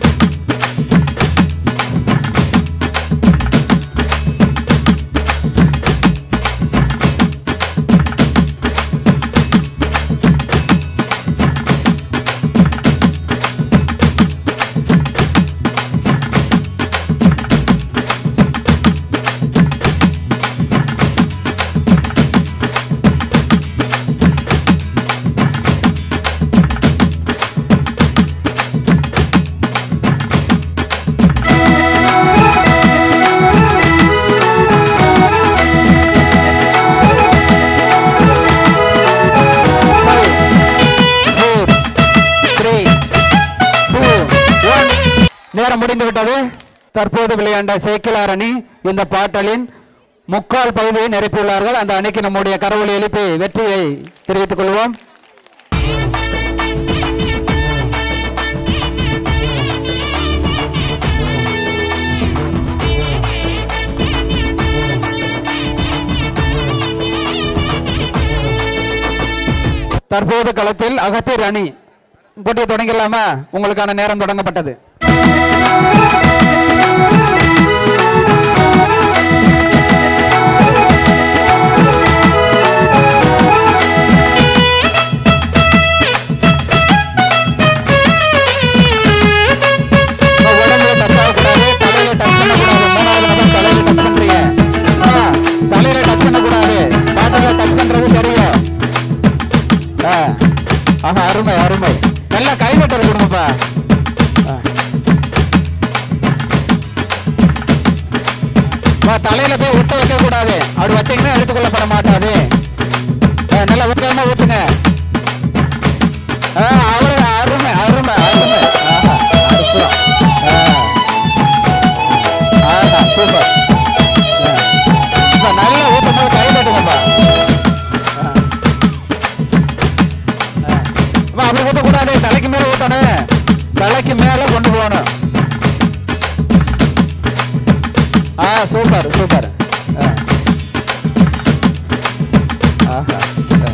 நேரம் முடிந்து விட்டது தற்போது விளையாண்ட சேக்கிலார் அணி இந்த பாட்டலின் முக்கால் பகுதியை நிரப்பியுள்ளார்கள் அந்த அணிக்கு நம்முடைய கரவொலி எழுப்பி வெற்றியை தெரிவித்துக் கொள்வோம் தற்போது களத்தில் அகத்தீர் அணி போட்டியை தொடங்கிடலாமா உங்களுக்கான நேரம் தொடங்கப்பட்டது உடம்புல touch ஆகக்கூடாது, தலையில touch பண்ணக்கூடாது. மூணாவது நபர் தலையில touch பண்றீங்க. ஆ, தலையில touch பண்ணக்கூடாது. பாட்டில touch பண்றது தெரியும். ஆ, ஆஹா, அருமை அருமை நல்லா கைதட்டல் கொடுங்கப்பா ஆ. வா, தலையில போய் ஊத்த வைக்க கூடாது அப்படி வச்சீங்கன்னா எடுத்துக்கொள்ளப்பட மாட்டாது ஆ, நல்லா ஊத்தாம ஊத்துங்க ஆ, அவ்வளவு அருமை அருமை அருமை ஆஹா, அற்புதம். ஆ. ஆஹா, சூப்பர் ஆ. இப்ப நல்லா ஊத்தும் போது கை தட்டுங்கப்பா ஆ. ஆ. அப்ப அப்படி ஊத்தக்கூடாது தலைக்கு மேல ஊத்தணும் தலைக்கு மேல கொண்டு போகணும் ஆ சூப்பர் சூப்பர் ஆ. ஆஹா ஆ.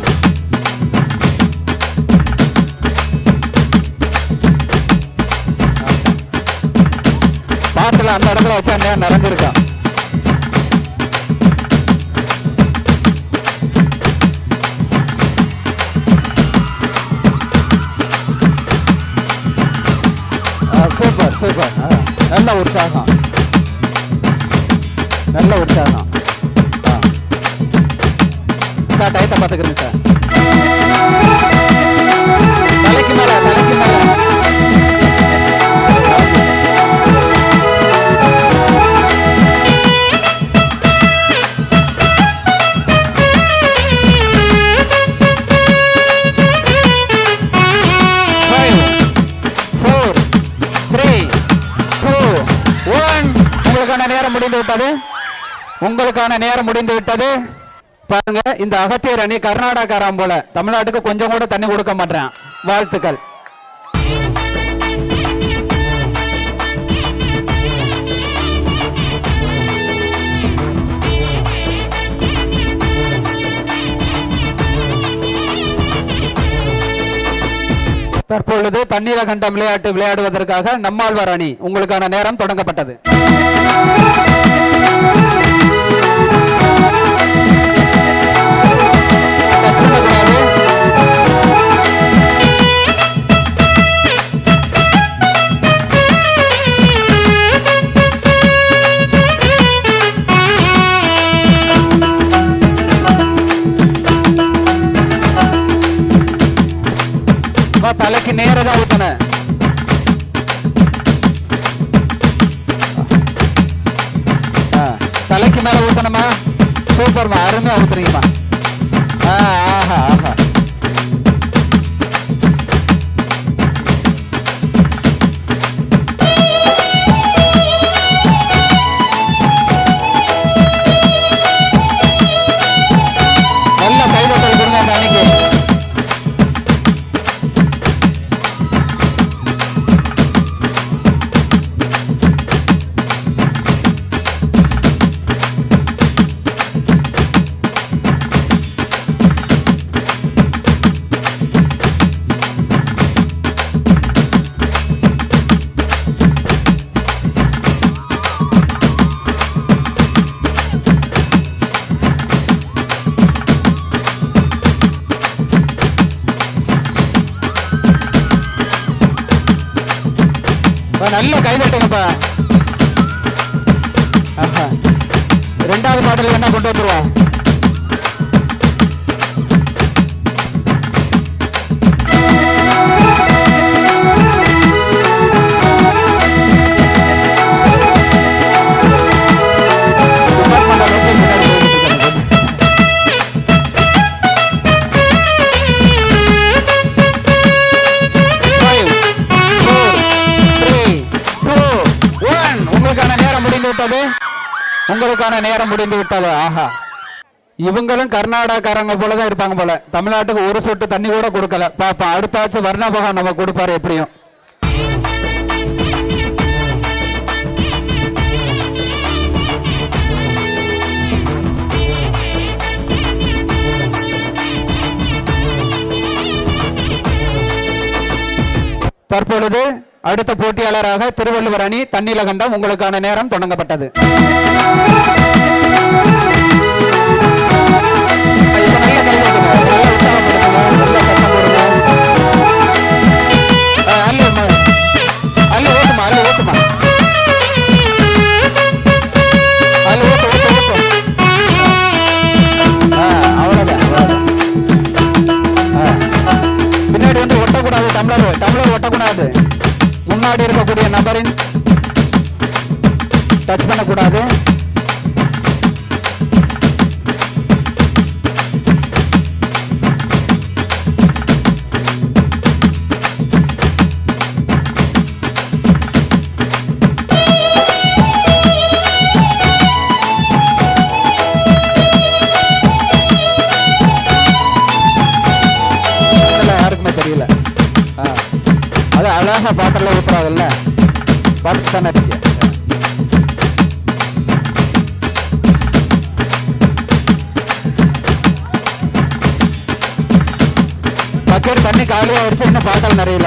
பாட்டுல அந்த இடத்துல வச்சா நேரம் நிறைஞ்சிருக்கான் சூப்பர் சூப்பர் ஆ, நல்ல உற்சாகம் நல்ல உற்சாகம் ஆ. சார் டயத்தை பார்த்துக்கிறேன் சார் தலைக்கு மேல தலைக்கு மேல உங்களுக்கான நேரம் முடிந்து விட்டது உங்களுக்கான நேரம் முடிந்து விட்டது பாருங்க இந்த அகத்தியர் அணி கர்நாடகாராம் போல தமிழ்நாட்டுக்கு கொஞ்சம் கூட தண்ணி கொடுக்க மாட்டேன் வாழ்த்துக்கள் தற்பொழுது தண்ணீர கண்டம் விளையாட்டு விளையாடுவதற்காக நம்மாழ்வார் அணி உங்களுக்கான நேரம் தொடங்கப்பட்டது வா, தலைக்கு நேரா தான் ஊத்தணும் ஆ, தலைக்கு மேல ஊத்தணுமா சூப்பர்மா அருமையா ஊத்துறீங்கம்மா ஆ, ஆஹா ஆஹா நல்ல கைதட்டல் கொடுங்க அந்த அன்னைக்கு அப்பா, நல்ல கைதட்டுங்கப்பா ஆஹா. ரெண்டாவது பாட்டில் வேணா கொண்டு வந்துருவோம் Five, four, three, two, one. உங்களுக்கான நேரம் முடிந்து விட்டது உங்களுக்கான நேரம் முடிந்து விட்டது ஆஹா இவங்களும் கர்நாடகாரங்க போல தான் இருப்பாங்க போல தமிழ்நாட்டுக்கு ஒரு சொட்டு தண்ணி கூட கொடுக்கல பாப்போம் அடுத்தாச்சும் வர்ணபகம் நம்ம கொடுப்பாரு எப்படியும் தற்பொழுது அடுத்த போட்டியாளராக திருவள்ளுவர் அணி தண்ணீலகண்டம் உங்களுக்கான நேரம் தொடங்கப்பட்டது ஆ, அல்லு, ம- அல்லு ஓட்டுமா, அல்லு ஓட்டுமா. அல்லு ஓட்டு, ஓட்டு, ஓட்டு. ஆ, அவ்வளவுதான், அவ்வளவுதான். ஆ. பின்னாடி வந்து ஒட்டக்கூடாது டம்ளர் டம்ளர் ஒட்டக்கூடாது முன்னாடி இருக்கக்கூடிய நபரின் டச் பண்ணக்கூடாது இதெல்லாம் யாருக்குமே தெரியல ஆ. அது அழகா பாட்டில் ஊத்துறாங்கல்ல பார்த்து தானே இருக்கீங்க பக்கெட் தண்ணி காலியா வச்சு இன்னும் பாட்டில் நிறையல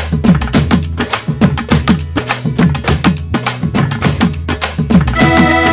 ஆ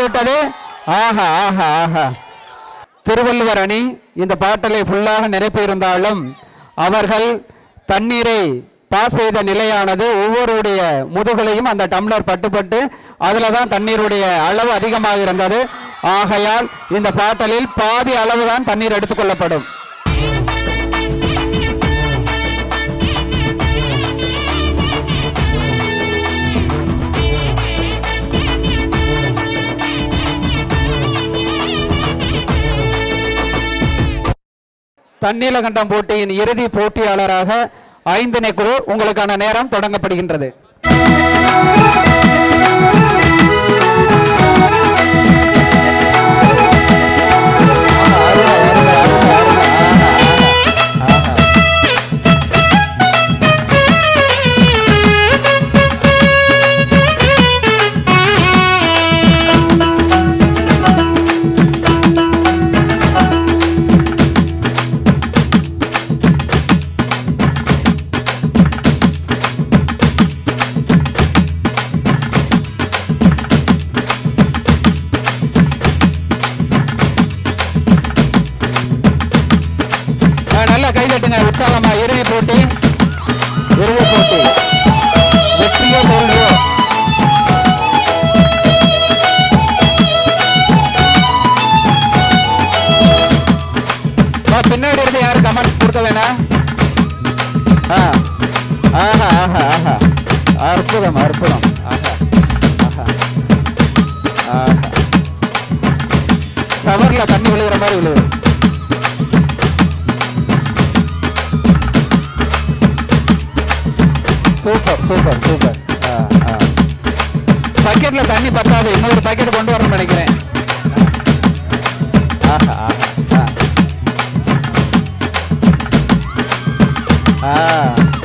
விட்டது ஆஹா ஆஹா ஆஹா திருவள்ளுவர் அணி இந்த பாட்டலை ஃபுல்லாக நிரப்பியிருந்தாலும் அவர்கள் தண்ணீரை பாஸ் செய்த நிலையானது ஒவ்வொருடைய முதுகலையும் அந்த டம்ளர் பட்டுப்பட்டு அதில் தான் தண்ணீருடைய அளவு அதிகமாக இருந்தது ஆகையால் இந்த பாட்டலில் பாதி அளவு தான் தண்ணீர் எடுத்துக்கொள்ளப்படும் தண்ணீலகண்டம் போட்டியின் இறுதி போட்டியாளராக ஐந்தினை குழு உங்களுக்கான நேரம் தொடங்கப்படுகின்றது ஆ, நல்லா கை தட்டுங்க உற்சாகமா இறுதி போட்டி இறுதி போட்டி வெற்றியோ தோல்வியோ வா, பின்னாடி இருந்து யாரும் கமெண்ட் கொடுக்க வேணாம் ஆ ஆஹா ஆஹா ஆஹா அற்புதம் அற்புதம் ஆஹா ஆஹா ஆஹா சவர்ல தண்ணி விழுகிற மாதிரி விழுகுது சூப்பர் சூப்பர் சூப்பர் பக்கெட்ல தண்ணி பத்தாது இன்னொரு பக்கெட் கொண்டு வரணும்னு நினைக்கிறேன் ஆஹா, ஆஹா, ஆ. ஆ.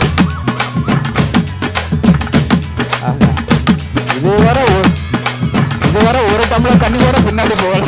ஆஹா. இதுவரை ஒரு- இதுவரை ஒரு டம்ளர் தண்ணி கூட பின்னாடி போகல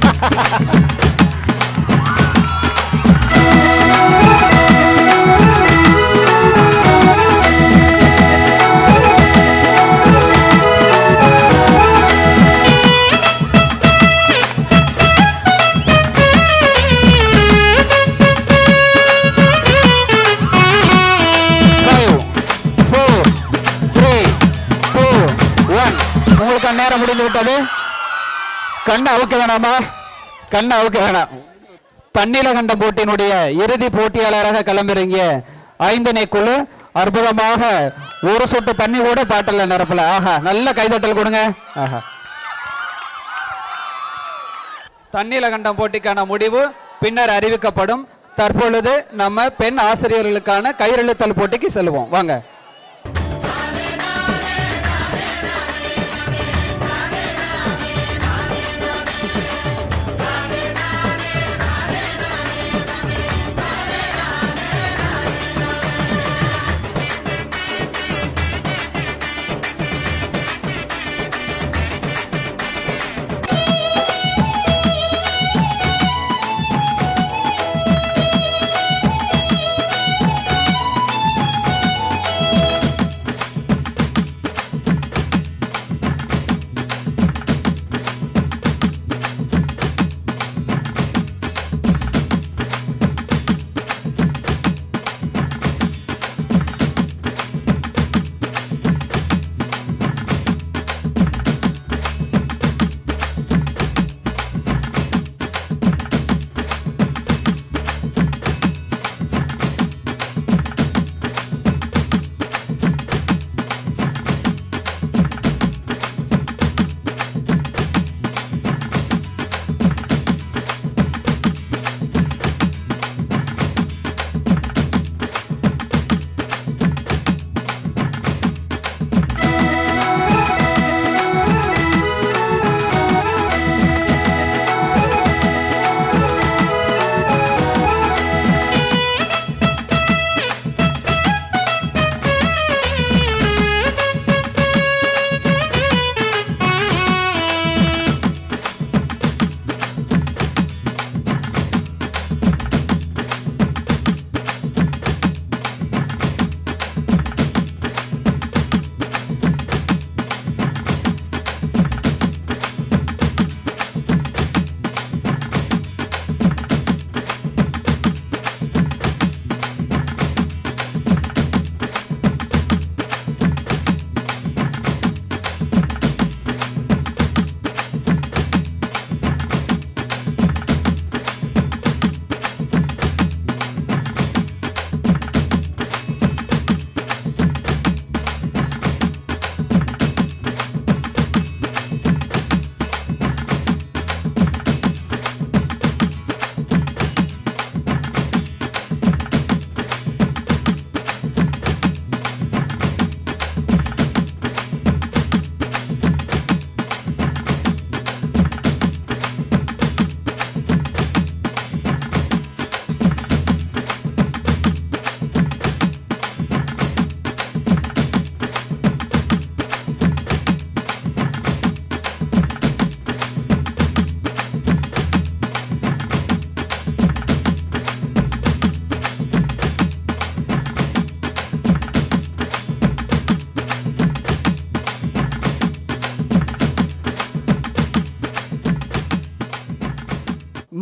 Five, four, three, two, one. உங்களுக்கான நேரம் முடிந்து விட்டது கண்ணை அவுக்க வேணாமா கண்ணை அவுக்க வேணாம் தண்ணீல கண்ட போட்டியினுடைய இறுதி போட்டியாளராக களமிறங்கிய ஐந்தனை குழு அற்புதமாக ஒரு சொட்டு தண்ணி கூட பாட்டில் நிரப்பல ஆஹா நல்ல கைதட்டல் கொடுங்க ஆஹா தண்ணீல கண்டம் போட்டிக்கான முடிவு பின்னர் அறிவிக்கப்படும் தற்பொழுது நம்ம பெண் ஆசிரியர்களுக்கான கயிறெழுத்தல் போட்டிக்கு செல்வோம் வாங்க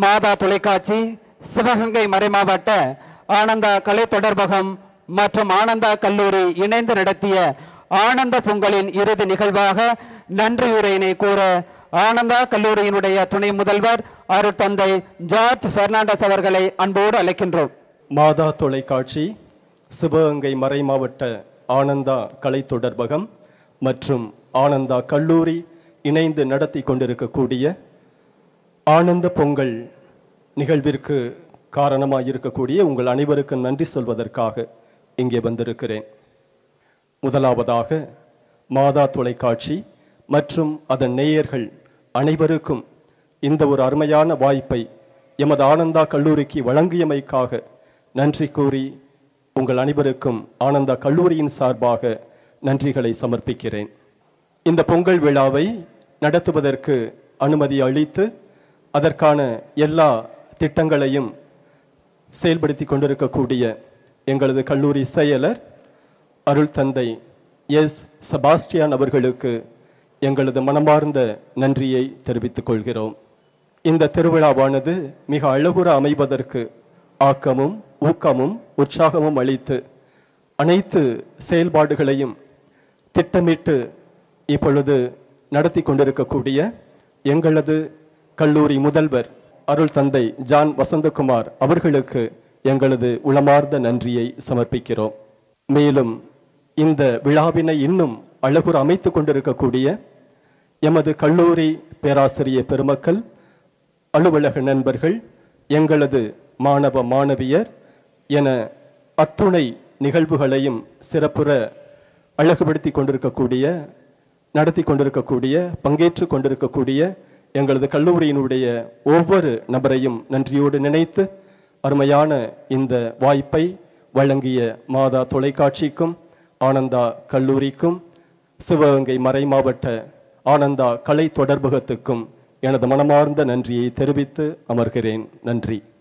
மாதா தொலைக்காட்சி சிவகங்கை மறைமாவட்ட ஆனந்தா கலை தொடர்பகம் மற்றும் ஆனந்தா கல்லூரி இணைந்து நடத்திய ஆனந்த பொங்கலின் இறுதி நிகழ்வாக நன்றியுரையினை கூற ஆனந்தா கல்லூரியினுடைய துணை முதல்வர் அருட்தந்தை ஜார்ஜ் பெர்னாண்டஸ் அவர்களை அன்போடு அழைக்கின்றோம் மாதா தொலைக்காட்சி சிவகங்கை மறைமாவட்ட ஆனந்தா கலை தொடர்பகம் மற்றும் ஆனந்தா கல்லூரி இணைந்து நடத்தி கொண்டிருக்கக்கூடிய ஆனந்த பொங்கல் நிகழ்விற்கு காரணமாக இருக்கக்கூடிய உங்கள் அனைவருக்கும் நன்றி சொல்வதற்காக இங்கே வந்திருக்கிறேன் முதலாவதாக மாதா தொலைக்காட்சி மற்றும் அதன் நேயர்கள் அனைவருக்கும் இந்த ஒரு அருமையான வாய்ப்பை எமது ஆனந்தா கல்லூரிக்கு வழங்கியமைக்காக நன்றி கூறி உங்கள் அனைவருக்கும் ஆனந்தா கல்லூரியின் சார்பாக நன்றிகளை சமர்ப்பிக்கிறேன் இந்த பொங்கல் விழாவை நடத்துவதற்கு அனுமதி அளித்து அதற்கான எல்லா திட்டங்களையும் செயல்படுத்தி கொண்டிருக்கக்கூடிய எங்களது கல்லூரி செயலர் அருள் தந்தை எஸ் செபாஸ்டியான் அவர்களுக்கு எங்களது மனமார்ந்த நன்றியை தெரிவித்துக் கொள்கிறோம் இந்த திருவிழாவானது மிக அழகுற அமைவதற்கு ஆக்கமும் ஊக்கமும் உற்சாகமும் அளித்து அனைத்து செயல்பாடுகளையும் திட்டமிட்டு இப்பொழுது நடத்தி கொண்டிருக்கக்கூடிய எங்களது கல்லூரி முதல்வர் அருள் தந்தை ஜான் வசந்தகுமார் அவர்களுக்கு எங்களது உளமார்ந்த நன்றியை சமர்ப்பிக்கிறோம் மேலும் இந்த விழாவினை இன்னும் அழகுற அமைத்து கொண்டிருக்கக்கூடிய எமது கல்லூரி பேராசிரியர் பெருமக்கள் அலுவலக நண்பர்கள் எங்களது மாணவ மாணவியர் என அத்துணை நிகழ்வுகளையும் சிறப்புற அழகுபடுத்தி கொண்டிருக்கக்கூடிய நடத்தி கொண்டிருக்கக்கூடிய பங்கேற்று கொண்டிருக்கக்கூடிய எங்களது கல்லூரியினுடைய ஒவ்வொரு நபரையும் நன்றியோடு நினைத்து அருமையான இந்த வாய்ப்பை வழங்கிய மாதா தொலைக்காட்சிக்கும் ஆனந்தா கல்லூரிக்கும் சிவகங்கை மறை மாவட்ட ஆனந்தா கலை தொடர்பகத்துக்கும் எனது மனமார்ந்த நன்றியை தெரிவித்து அமர்கிறேன் நன்றி